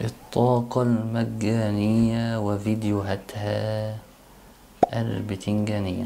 الطاقة المجانية وفيديوهاتها البتنجانية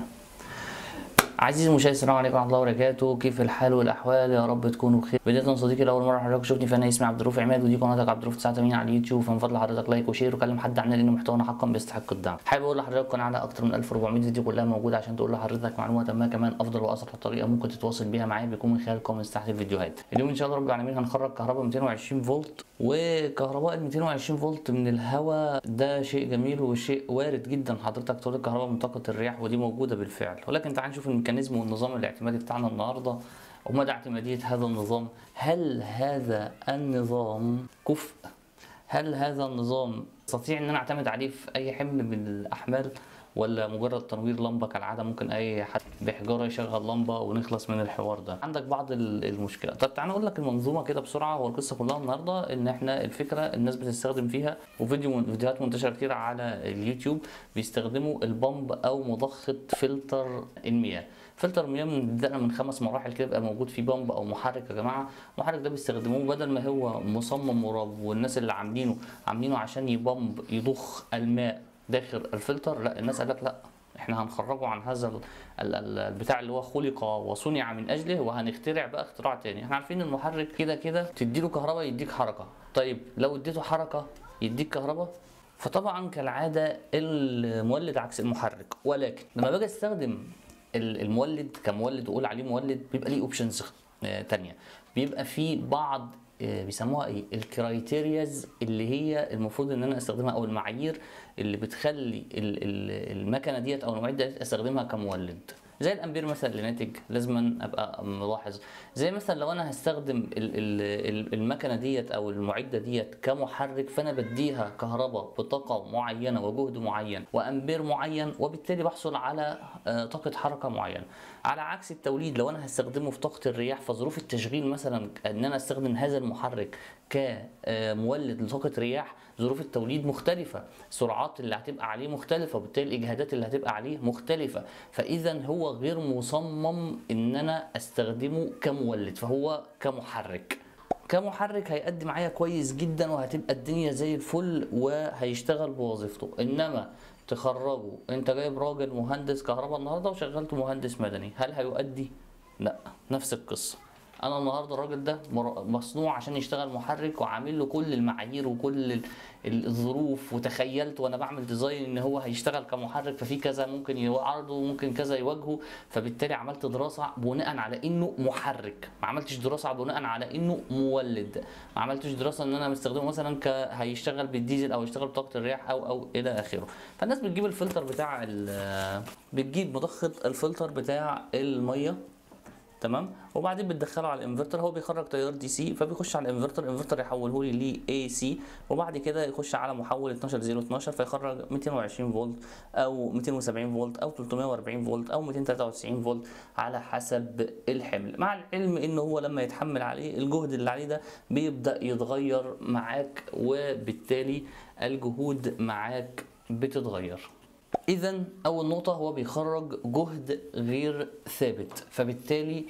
عزيزي المشاهد السلام عليكم ورحمه الله وبركاته كيف الحال والاحوال يا رب تكونوا بخير بدايه صديقي لاول مره حضرتك شفتني فانا اسمي عبد الرؤوف عماد ودي قناتك عبد الرؤوف 89 على اليوتيوب فمن فضل حضرتك لايك وشير وكلم حد عننا لان محتوانا حقا بيستحق الدعم حابب اقول لحضرتك قناه على اكتر من 1400 فيديو كلها موجوده عشان تقول لحضرتك معلومات ما كمان افضل واسرع طريقه ممكن تتواصل بيها معايا بيكون من خلال كومنتس تحت الفيديوهات اليوم ان شاء الله رب العالمين هنخرج كهرباء 220 فولت وكهرباء ال 220 فولت من الهواء ده شيء جميل وشيء وارد جدا حضرتك تولد كهرباء من طاقه الرياح ودي موجوده بالفعل ولكن تعال نشوف الميكانيزم والنظام الاعتمادي بتاعنا النهارده ومدى اعتماديه هذا النظام هل هذا النظام كفء هل هذا النظام استطيع ان انا اعتمد عليه في اي حمل من الاحمال ولا مجرد تنوير لمبه كالعاده ممكن اي حد بحجاره يشغل لمبه ونخلص من الحوار ده عندك بعض ال- المشكله طب تعالى اقول لك المنظومه كده بسرعه هو القصه كلها النهارده ان احنا الفكره الناس بتستخدم فيها وفيديو من فيديوهات منتشره كتير على اليوتيوب بيستخدموا البامب او مضخه فلتر المياه فلتر المياه من بدأنا من خمس مراحل كده بقى موجود فيه بامب او محرك يا جماعه المحرك ده بيستخدموه بدل ما هو مصمم مراب والناس اللي عاملينه عاملينه عشان يبامب يضخ الماء داخل الفلتر لا الناس قالت لا احنا هنخرجه عن هذا ال- ال- ال- البتاع اللي هو خلق وصنع من اجله وهنخترع بقى اختراع تاني احنا عارفين المحرك كده كده تديله كهرباء يديك حركه طيب لو اديته حركه يديك كهرباء فطبعا كالعاده المولد عكس المحرك ولكن لما باجي استخدم ال- المولد كمولد واقول عليه مولد بيبقى ليه اوبشنز تانية بيبقى في بعض آه، بيسموها ايه الكرايتيرياز اللي هي المفروض ان انا استخدمها او المعايير اللي بتخلي ال- ال- المكنه ديت او المعده ديت استخدمها كمولد زي الامبير مثلا اللي ناتج لازم ابقى ملاحظ زي مثلا لو انا هستخدم ال- ال- ال- المكنه ديت او المعده ديت كمحرك فانا بديها كهرباء بطاقه معينه وجهد معين وامبير معين وبالتالي بحصل على آه، طاقه حركه معينه على عكس التوليد لو انا هستخدمه في طاقه الرياح فظروف التشغيل مثلا ان انا استخدم هذا المحرك كمولد لطاقه رياح ظروف التوليد مختلفه السرعات اللي هتبقى عليه مختلفه وبالتالي الاجهادات اللي هتبقى عليه مختلفه فاذا هو غير مصمم ان انا استخدمه كمولد فهو كمحرك كمحرك هيأدي معايا كويس جدا وهتبقى الدنيا زي الفل وهيشتغل بوظيفته انما تخرجه انت جايب راجل مهندس كهرباء النهارده وشغلته مهندس مدني هل هيؤدي لا نفس القصه انا النهارده الراجل ده مر- مصنوع عشان يشتغل محرك وعامل له كل المعايير وكل ال- ال- الظروف وتخيلت وانا بعمل ديزاين ان هو هيشتغل كمحرك ففي كذا ممكن يعرضه وممكن كذا يواجهه فبالتالي عملت دراسه بناء على انه محرك ما عملتش دراسه بناء على انه مولد ما عملتش دراسه ان انا مستخدمه مثلا ك هيشتغل بالديزل او يشتغل بطاقه الرياح او او الى اخره فالناس بتجيب الفلتر بتاع ال- بتجيب مضخه الفلتر بتاع الميه تمام وبعدين بتدخله على الانفرتر هو بيخرج تيار دي سي فبيخش على الانفرتر الانفرتر يحوله لي ل اي سي وبعد كده يخش على محول 12012 فيخرج 220 فولت او 270 فولت او 340 فولت او 293 فولت على حسب الحمل مع العلم ان هو لما يتحمل عليه الجهد اللي عليه ده بيبدا يتغير معاك وبالتالي الجهود معاك بتتغير اذا اول نقطه هو بيخرج جهد غير ثابت فبالتالي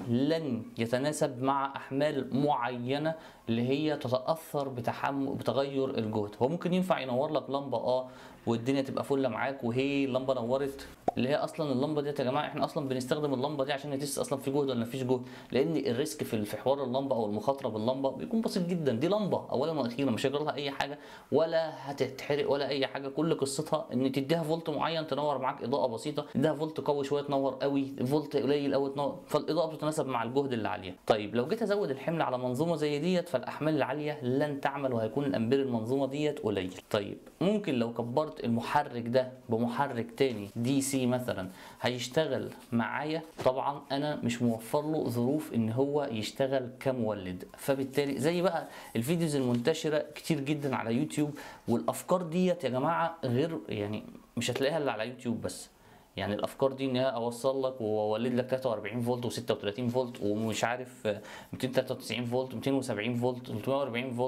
لن يتناسب مع احمال معينه اللي هي تتاثر بتحمل بتغير الجهد هو ممكن ينفع ينور لك لمبه اه والدنيا تبقى فله معاك وهي اللمبه نورت اللي هي اصلا اللمبه ديت يا جماعه احنا اصلا بنستخدم اللمبه دي عشان نتست اصلا في جهد ولا مفيش جهد لان الريسك في في حوار اللمبه او المخاطره باللمبه بيكون بسيط جدا دي لمبه اولا واخيرا مش هيجرى لها اي حاجه ولا هتتحرق ولا اي حاجه كل قصتها ان تديها فولت معين تنور معاك اضاءه بسيطه تديها فولت قوي شويه تنور قوي فولت قليل قوي تنور فالاضاءه بتتناسب مع الجهد اللي عليها طيب لو جيت ازود الحمل على منظومه زي ديت فالاحمال العاليه لن تعمل وهيكون الامبير المنظومه ديت قليل طيب ممكن لو كبرت المحرك ده بمحرك تاني دي سي مثلا هيشتغل معايا طبعا انا مش موفر له ظروف ان هو يشتغل كمولد فبالتالي زي بقى الفيديوز المنتشره كتير جدا على يوتيوب والافكار ديت يا جماعه غير يعني مش هتلاقيها الا على يوتيوب بس يعني الافكار دي ان هي اوصل لك واولد لك 43 فولت و36 فولت ومش عارف 293 فولت 270 فولت 340 فولت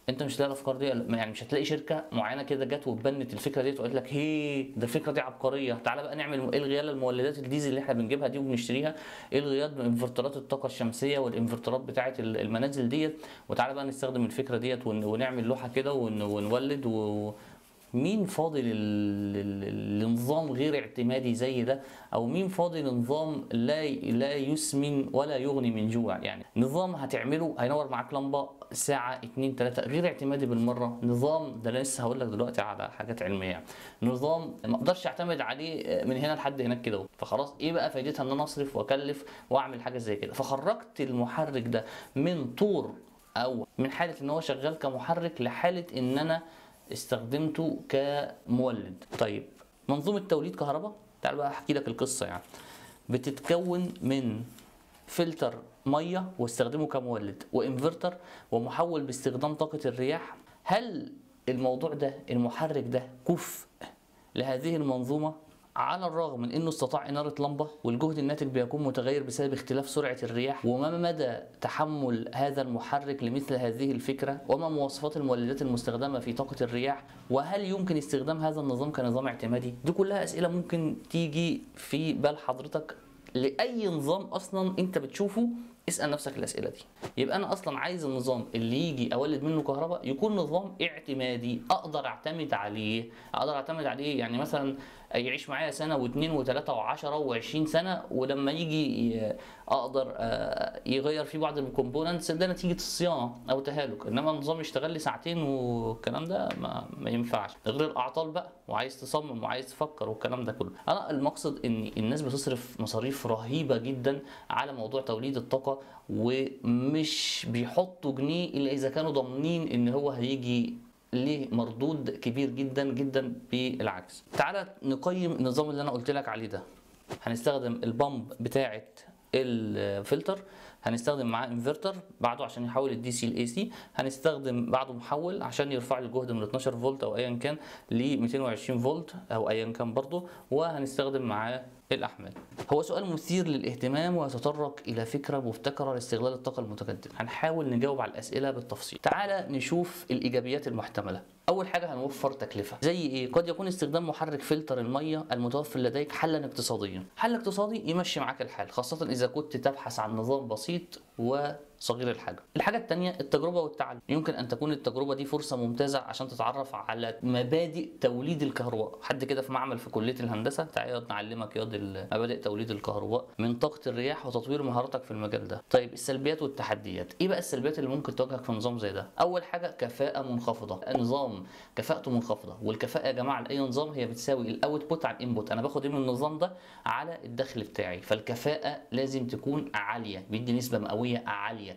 انت مش هتلاقي الافكار دي يعني مش هتلاقي شركه معينه كده جت واتبنت الفكره دي وقالت لك هي ده الفكره دي عبقريه تعالى بقى نعمل الغي يلا المولدات الديزل اللي احنا بنجيبها دي وبنشتريها الغي انفرترات الطاقه الشمسيه والانفرترات بتاعه المنازل ديت وتعالى بقى نستخدم الفكره ديت ون- ونعمل لوحه كده ون- ونولد و مين فاضي لل- لل- لنظام غير اعتمادي زي ده او مين فاضي لنظام لا لا يسمن ولا يغني من جوع يعني نظام هتعمله هينور معاك لمبه ساعه اتنين تلاته غير اعتمادي بالمره نظام ده انا لسه هقول لك دلوقتي على حاجات علميه يعني. نظام ما اقدرش اعتمد عليه من هنا لحد هناك كده فخلاص ايه بقى فايدتها ان انا اصرف واكلف واعمل حاجه زي كده فخرجت المحرك ده من طور او من حاله ان هو شغال كمحرك لحاله ان انا استخدمته كمولد طيب منظومه توليد كهرباء تعال بقى احكي لك القصه يعني بتتكون من فلتر ميه واستخدمه كمولد وانفرتر ومحول باستخدام طاقه الرياح هل الموضوع ده المحرك ده كفء لهذه المنظومه على الرغم من انه استطاع اناره لمبه والجهد الناتج بيكون متغير بسبب اختلاف سرعه الرياح وما مدى تحمل هذا المحرك لمثل هذه الفكره وما مواصفات المولدات المستخدمه في طاقه الرياح وهل يمكن استخدام هذا النظام كنظام اعتمادي دي كلها اسئله ممكن تيجي في بال حضرتك لاي نظام اصلا انت بتشوفه اسال نفسك الاسئله دي يبقى انا اصلا عايز النظام اللي يجي اولد منه كهرباء يكون نظام اعتمادي اقدر اعتمد عليه اقدر اعتمد عليه يعني مثلا يعيش معايا سنه واثنين وثلاثه وعشرة وعشرين سنه ولما يجي ي- اقدر آه، يغير فيه بعض الكومبوننتس ده نتيجه الصيانه او تهالك انما النظام يشتغل لي ساعتين والكلام ده ما, ما ينفعش غير الاعطال بقى وعايز تصمم وعايز تفكر والكلام ده كله انا المقصد ان الناس بتصرف مصاريف رهيبه جدا على موضوع توليد الطاقه ومش بيحطوا جنيه الا اذا كانوا ضامنين ان هو هيجي ليه مردود كبير جدا جدا بالعكس تعالى نقيم النظام اللي انا قلت لك عليه ده هنستخدم البامب بتاعه الفلتر هنستخدم معاه انفرتر بعده عشان يحول الدي سي لاي سي هنستخدم بعده محول عشان يرفع لي الجهد من 12 فولت او ايا كان ل 220 فولت او ايا كان برضه وهنستخدم معاه الاحمال هو سؤال مثير للاهتمام ويتطرق الى فكره مبتكره لاستغلال الطاقه المتجدده هنحاول نجاوب على الاسئله بالتفصيل تعالى نشوف الايجابيات المحتمله اول حاجه هنوفر تكلفه زي ايه قد يكون استخدام محرك فلتر الميه المتوفر لديك حلا اقتصاديا حل اقتصادي يمشي معاك الحال خاصه اذا كنت تبحث عن نظام بسيط وصغير الحجم الحاجه الثانيه التجربه والتعلم يمكن ان تكون التجربه دي فرصه ممتازه عشان تتعرف على مبادئ توليد الكهرباء حد كده في معمل في كليه الهندسه تعالى يقعد نعلمك ياض ال- مبادئ توليد الكهرباء من طاقه الرياح وتطوير مهاراتك في المجال ده طيب السلبيات والتحديات ايه بقى السلبيات اللي ممكن تواجهك في نظام زي ده اول حاجه كفاءه منخفضه نظام كفاءته منخفضه والكفاءه يا جماعه لاي نظام هي بتساوي الاوتبوت على الانبوت انا باخد ايه من النظام ده على الدخل بتاعي فالكفاءه لازم تكون عاليه بيدي نسبه مئويه عاليه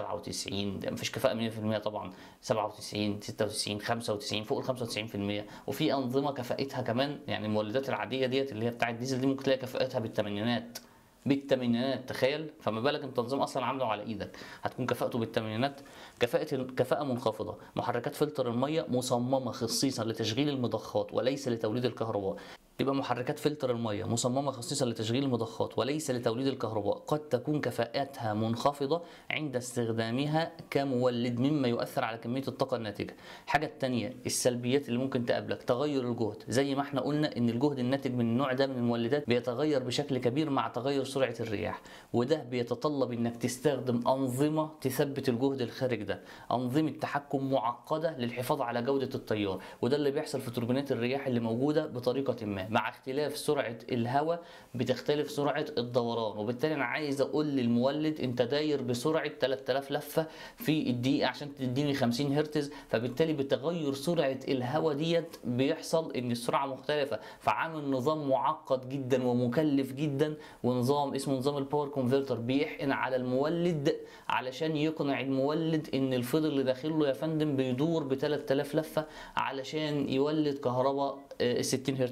97 ده مفيش كفاءه 100% طبعا 97 96 95 فوق ال 95% وفي انظمه كفاءتها كمان يعني المولدات العاديه ديت اللي هي بتاعه الديزل دي ممكن تلاقي كفاءتها بالثمانينات بالثمانينات تخيل فما بالك انت نظام اصلا عامله على ايدك هتكون كفاءته بالثمانينات كفاءه كفاءه منخفضه محركات فلتر الميه مصممه خصيصا لتشغيل المضخات وليس لتوليد الكهرباء يبقى محركات فلتر الميه مصممه خصيصا لتشغيل المضخات وليس لتوليد الكهرباء قد تكون كفاءتها منخفضه عند استخدامها كمولد مما يؤثر على كميه الطاقه الناتجه الحاجه الثانيه السلبيات اللي ممكن تقابلك تغير الجهد زي ما احنا قلنا ان الجهد الناتج من النوع ده من المولدات بيتغير بشكل كبير مع تغير سرعه الرياح وده بيتطلب انك تستخدم انظمه تثبت الجهد الخارج ده انظمه تحكم معقده للحفاظ على جوده التيار وده اللي بيحصل في توربينات الرياح اللي موجوده بطريقه ما مع اختلاف سرعه الهواء بتختلف سرعه الدوران وبالتالي انا عايز اقول للمولد انت داير بسرعه 3000 لفه في الدقيقه عشان تديني 50 هرتز فبالتالي بتغير سرعه الهواء ديت بيحصل ان السرعه مختلفه فعامل نظام معقد جدا ومكلف جدا ونظام اسمه نظام الباور كونفرتر بيحقن على المولد علشان يقنع المولد ان الفيض اللي داخل له يا فندم بيدور ب 3000 لفه علشان يولد كهرباء ال 60 هرتز بتوعي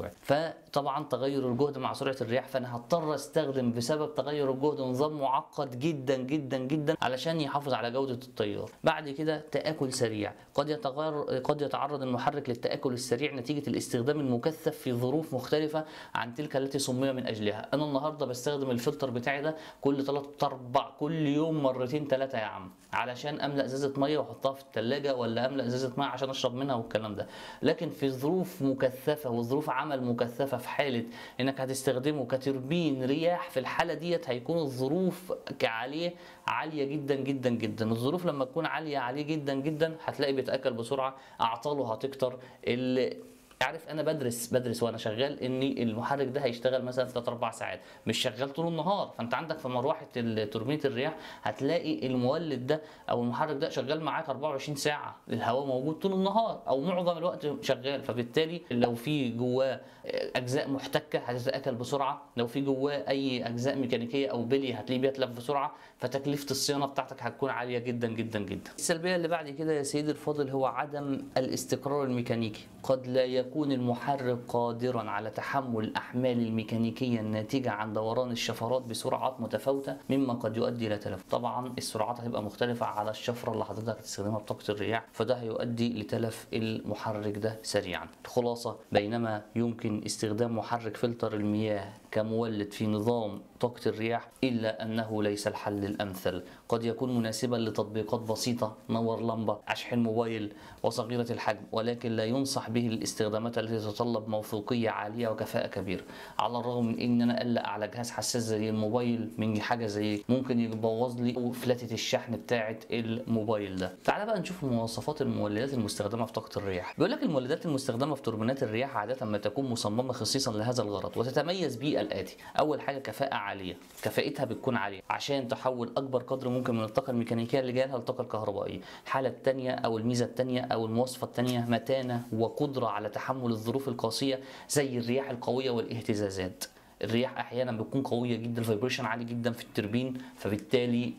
سرعه فطبعا تغير الجهد مع سرعه الرياح فانا هضطر استخدم بسبب تغير الجهد نظام معقد جدا جدا جدا علشان يحافظ على جوده التيار بعد كده تاكل سريع قد يتغير قد يتعرض المحرك للتاكل السريع نتيجه الاستخدام المكثف في ظروف مختلفه عن تلك التي صمم من اجلها انا النهارده بستخدم الفلتر بتاعي ده كل 3 4 كل يوم مرتين ثلاثه يا عم علشان املا ازازه ميه واحطها في الثلاجه ولا املا ازازه ميه عشان اشرب منها والكلام ده لكن في ظروف مكثفه وظروف عمل مكثفه في حاله انك هتستخدمه كتربين رياح في الحاله ديت هيكون الظروف عليه عاليه جدا جدا جدا الظروف لما تكون عاليه عليه جدا جدا هتلاقي بيتاكل بسرعه اعطاله هتكتر اللي عارف انا بدرس بدرس وانا شغال ان المحرك ده هيشتغل مثلا 3 4 ساعات مش شغال طول النهار فانت عندك في مروحه توربينه الرياح هتلاقي المولد ده او المحرك ده شغال معاك 24 ساعه الهواء موجود طول النهار او معظم الوقت شغال فبالتالي لو في جواه اجزاء محتكه هتتاكل بسرعه لو في جواه اي اجزاء ميكانيكيه او بلي هتلاقيه بيتلف بسرعه فتكلفه الصيانه بتاعتك هتكون عاليه جدا جدا جدا السلبيه اللي بعد كده يا سيدي الفاضل هو عدم الاستقرار الميكانيكي قد لا يكون المحرك قادرا على تحمل الأحمال الميكانيكية الناتجة عن دوران الشفرات بسرعات متفاوتة مما قد يؤدي إلى تلف طبعا السرعات هتبقى مختلفة على الشفرة اللي حضرتك هتستخدمها بطاقة الرياح فده هيؤدي لتلف المحرك ده سريعا الخلاصة بينما يمكن استخدام محرك فلتر المياه كمولد في نظام طاقة الرياح إلا أنه ليس الحل الأمثل قد يكون مناسبا لتطبيقات بسيطة نور لمبة أشحن موبايل وصغيرة الحجم ولكن لا ينصح به الاستخدامات التي تتطلب موثوقية عالية وكفاءة كبيرة على الرغم من ان انا اقلق على جهاز حساس زي الموبايل من حاجة زي ممكن يبوظ لي فلاتة الشحن بتاعة الموبايل ده تعال بقى نشوف مواصفات المولدات المستخدمة في طاقة الرياح بيقول لك المولدات المستخدمة في توربينات الرياح عادة ما تكون مصممة خصيصا لهذا الغرض وتتميز به الآتي أول حاجة كفاءة عالية كفاءتها بتكون عالية عشان تحول أكبر قدر ممكن من الطاقة الميكانيكية اللي جايه لها للطاقة الكهربائية الحالة الثانية أو الميزة الثانية أو المواصفة الثانية متانة وقدرة على تحمل الظروف القاسية زي الرياح القوية والاهتزازات الرياح احيانا بتكون قويه جدا الفايبريشن عالي جدا في التربين فبالتالي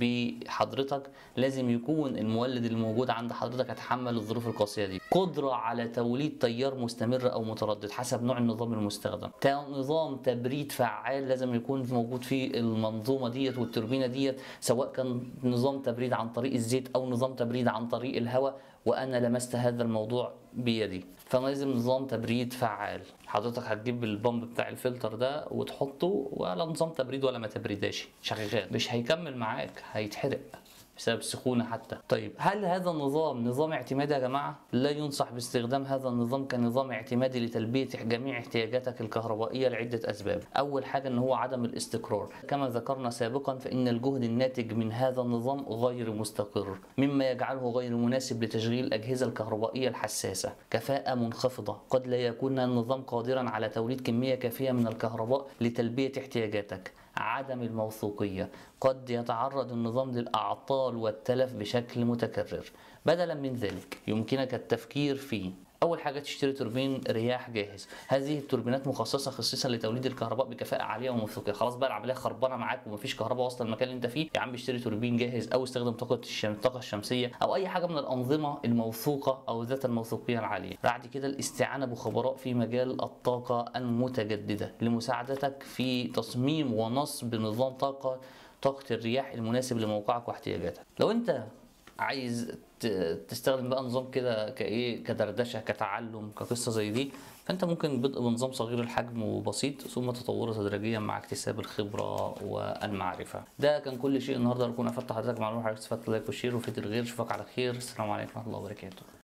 بحضرتك لازم يكون المولد اللي موجود عند حضرتك يتحمل الظروف القاسيه دي قدره على توليد تيار مستمر او متردد حسب نوع النظام المستخدم نظام تبريد فعال لازم يكون موجود في المنظومه ديت والتوربينه ديت سواء كان نظام تبريد عن طريق الزيت او نظام تبريد عن طريق الهواء وانا لمست هذا الموضوع بيدي فلازم نظام تبريد فعال حضرتك هتجيب البامب بتاع الفلتر ده وتحطه ولا نظام تبريد ولا ما تبريداش شغال مش هيكمل معاك هيتحرق بسبب السخونة حتى طيب هل هذا النظام نظام اعتمادي يا جماعة؟ لا ينصح باستخدام هذا النظام كنظام اعتمادي لتلبية جميع احتياجاتك الكهربائية لعدة أسباب أول حاجة أن هو عدم الاستقرار كما ذكرنا سابقا فإن الجهد الناتج من هذا النظام غير مستقر مما يجعله غير مناسب لتشغيل الأجهزة الكهربائية الحساسة كفاءة منخفضة قد لا يكون النظام قادرا على توليد كمية كافية من الكهرباء لتلبية احتياجاتك عدم الموثوقية قد يتعرض النظام للأعطال والتلف بشكل متكرر بدلا من ذلك يمكنك التفكير في اول حاجه تشتري توربين رياح جاهز هذه التوربينات مخصصه خصيصا لتوليد الكهرباء بكفاءه عاليه وموثوقيه خلاص بقى العمليه خربانه معاك ومفيش كهرباء واصله المكان اللي انت فيه يا عم اشتري توربين جاهز او استخدم طاقه الطاقه الشمسيه او اي حاجه من الانظمه الموثوقه او ذات الموثوقيه العاليه بعد كده الاستعانه بخبراء في مجال الطاقه المتجدده لمساعدتك في تصميم ونصب نظام طاقه طاقه الرياح المناسب لموقعك واحتياجاتك لو انت عايز تستخدم بقى نظام كده كايه كدردشه كتعلم كقصه زي دي فانت ممكن بدء بنظام صغير الحجم وبسيط ثم تطوره تدريجيا مع اكتساب الخبره والمعرفه ده كان كل شيء النهارده اكون افدت حضرتك معلومه حضرتك استفدت لايك وشير وفيد الغير اشوفك على خير السلام عليكم ورحمه الله وبركاته